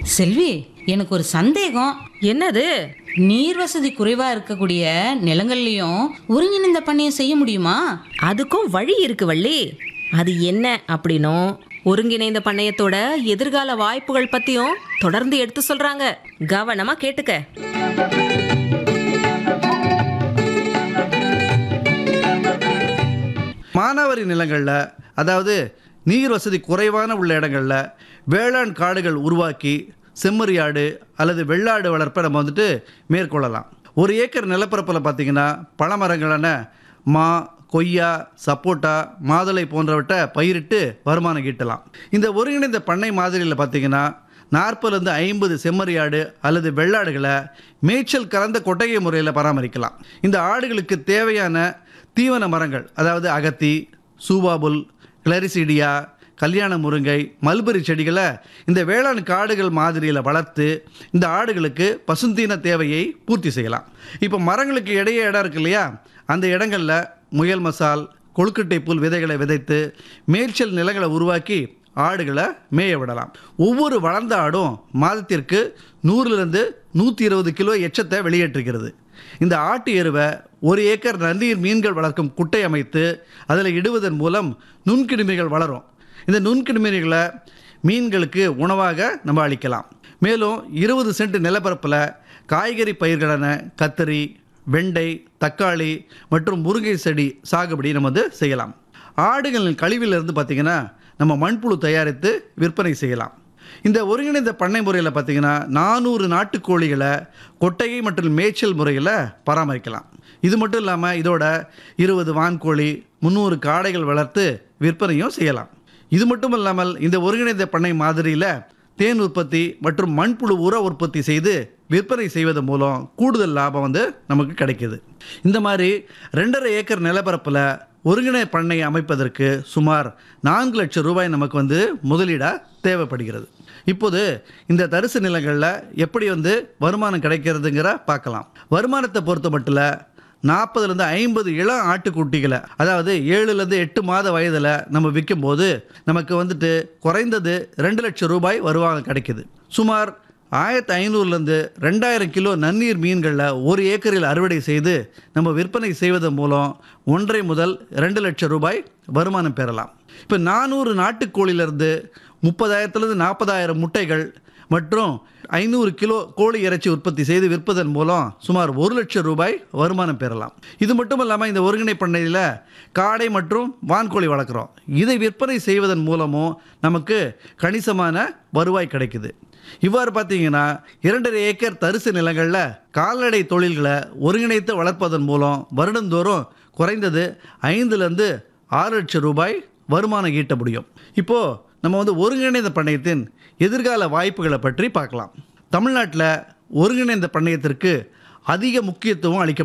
செல்வி எனக்கு ஒரு சந்தேகம் என்னது நீர் வசதி குறைவா இருக்கக்கூடிய நிலங்கள்லயும் ஒருங்கிணைந்த பண்ணையம் செய்ய முடியுமா அதுக்கும் வழி இருக்கு வள்ளி அது என்ன அப்படின்னும் ஒருங்கிணைந்த பண்ணையத்தோட எதிர்கால வாய்ப்புகள் பத்தியும் தொடர்ந்து எடுத்து சொல்றாங்க கவனமா கேட்டுக்க மானாவாரி நிலங்களில் அதாவது நீர் வசதி குறைவான உள்ள இடங்களில் வேளாண் காடுகள் உருவாக்கி செம்மறியாடு அல்லது வெள்ளாடு வளர்ப்பை நம்ம வந்துட்டு மேற்கொள்ளலாம் ஒரு ஏக்கர் நிலப்பரப்பில் பார்த்தீங்கன்னா பழமரங்களான மா கொய்யா சப்போட்டா மாதுளை போன்றவற்றை பயிரிட்டு வருமானம் ஈட்டலாம் இந்த ஒருங்கிணைந்த பண்ணை மாதிரியில் பார்த்தீங்கன்னா நாற்பதுலேருந்து ஐம்பது செம்மறியாடு அல்லது வெள்ளாடுகளை மேய்ச்சல் கலந்த கொட்டகை முறையில் பராமரிக்கலாம் இந்த ஆடுகளுக்கு தேவையான தீவன மரங்கள் அதாவது அகத்தி சூவாபுல் கிளரிசிடியா கல்யாண முருங்கை மல்பெரி செடிகளை இந்த வேளாண் காடுகள் மாதிரியில் வளர்த்து இந்த ஆடுகளுக்கு பசுந்தீன தேவையை பூர்த்தி செய்யலாம் இப்போ மரங்களுக்கு இடையே இடம் இருக்கு இல்லையா அந்த இடங்களில் முயல் மசால் கொழுக்கட்டை புல் விதைகளை விதைத்து மேய்ச்சல் நிலங்களை உருவாக்கி ஆடுகளை மேய விடலாம் ஒவ்வொரு வளர்ந்த ஆடும் மாதத்திற்கு நூறுலேருந்து நூற்றி இருபது கிலோ எச்சத்தை வெளியேற்றுகிறது இந்த ஆட்டு எருவை ஒரு ஏக்கர் நன்னீர் மீன்கள் வளர்க்கும் குட்டை அமைத்து அதில் இடுவதன் மூலம் நுண்கிருமிகள் வளரும் இந்த நுண்கிருமிகளை மீன்களுக்கு உணவாக நம்ம அளிக்கலாம் மேலும் இருபது சென்ட் நிலப்பரப்பில் காய்கறி பயிர்களான கத்தரி வெண்டை தக்காளி மற்றும் முருங்கை செடி சாகுபடி நம்ம வந்து செய்யலாம் ஆடுகளின் கழிவிலிருந்து பார்த்திங்கன்னா நம்ம மண்புழு தயாரித்து விற்பனை செய்யலாம் இந்த ஒருங்கிணைந்த பண்ணை முறையில் பார்த்தீங்கன்னா நானூறு நாட்டுக்கோழிகளை கொட்டகை மற்றும் மேய்ச்சல் முறையில் பராமரிக்கலாம் இது மட்டும் இல்லாமல் இதோட இருபது வான்கோழி முந்நூறு காடைகள் வளர்த்து விற்பனையும் செய்யலாம் இது மட்டும் இல்லாமல் இந்த ஒருங்கிணைந்த பண்ணை மாதிரியில் தேன் உற்பத்தி மற்றும் மண்புழு உர உற்பத்தி செய்து விற்பனை செய்வதன் மூலம் கூடுதல் லாபம் வந்து நமக்கு கிடைக்குது இந்த மாதிரி ரெண்டரை ஏக்கர் நிலப்பரப்பில் ஒருங்கிணை பண்ணை அமைப்பதற்கு சுமார் நான்கு லட்சம் ரூபாய் நமக்கு வந்து முதலீடாக தேவைப்படுகிறது இப்போது இந்த தரிசு நிலங்களில் எப்படி வந்து வருமானம் கிடைக்கிறதுங்கிற பார்க்கலாம் வருமானத்தை பொறுத்த மட்டும் நாற்பதுலேருந்து ஐம்பது இளம் ஆட்டுக்குட்டிகளை அதாவது ஏழுலேருந்து எட்டு மாத வயதில் நம்ம விற்கும்போது நமக்கு வந்துட்டு குறைந்தது ரெண்டு லட்சம் ரூபாய் வருமானம் கிடைக்குது சுமார் ஆயிரத்தி ஐநூறுலேருந்து ரெண்டாயிரம் கிலோ நன்னீர் மீன்களில் ஒரு ஏக்கரில் அறுவடை செய்து நம்ம விற்பனை செய்வதன் மூலம் ஒன்றரை முதல் ரெண்டு லட்சம் ரூபாய் வருமானம் பெறலாம் இப்போ நானூறு நாட்டுக்கோழியிலிருந்து முப்பதாயிரத்துலேருந்து நாற்பதாயிரம் முட்டைகள் மற்றும் ஐநூறு கிலோ கோழி இறைச்சி உற்பத்தி செய்து விற்பதன் மூலம் சுமார் ஒரு லட்சம் ரூபாய் வருமானம் பெறலாம் இது மட்டும் இல்லாமல் இந்த ஒருங்கிணை பண்ணையில் காடை மற்றும் வான்கோழி வளர்க்குறோம் இதை விற்பனை செய்வதன் மூலமும் நமக்கு கணிசமான வருவாய் கிடைக்குது இவ்வாறு பார்த்தீங்கன்னா இரண்டரை ஏக்கர் தரிசு நிலங்களில் கால்நடை தொழில்களை ஒருங்கிணைத்து வளர்ப்பதன் மூலம் வருடந்தோறும் குறைந்தது ஐந்துலேருந்து ஆறு லட்சம் ரூபாய் வருமானம் ஈட்ட முடியும் இப்போது நம்ம வந்து ஒருங்கிணைந்த பண்ணையத்தின் எதிர்கால வாய்ப்புகளை பற்றி பார்க்கலாம் தமிழ்நாட்டில் ஒருங்கிணைந்த பண்ணையத்திற்கு அதிக முக்கியத்துவம் அளிக்க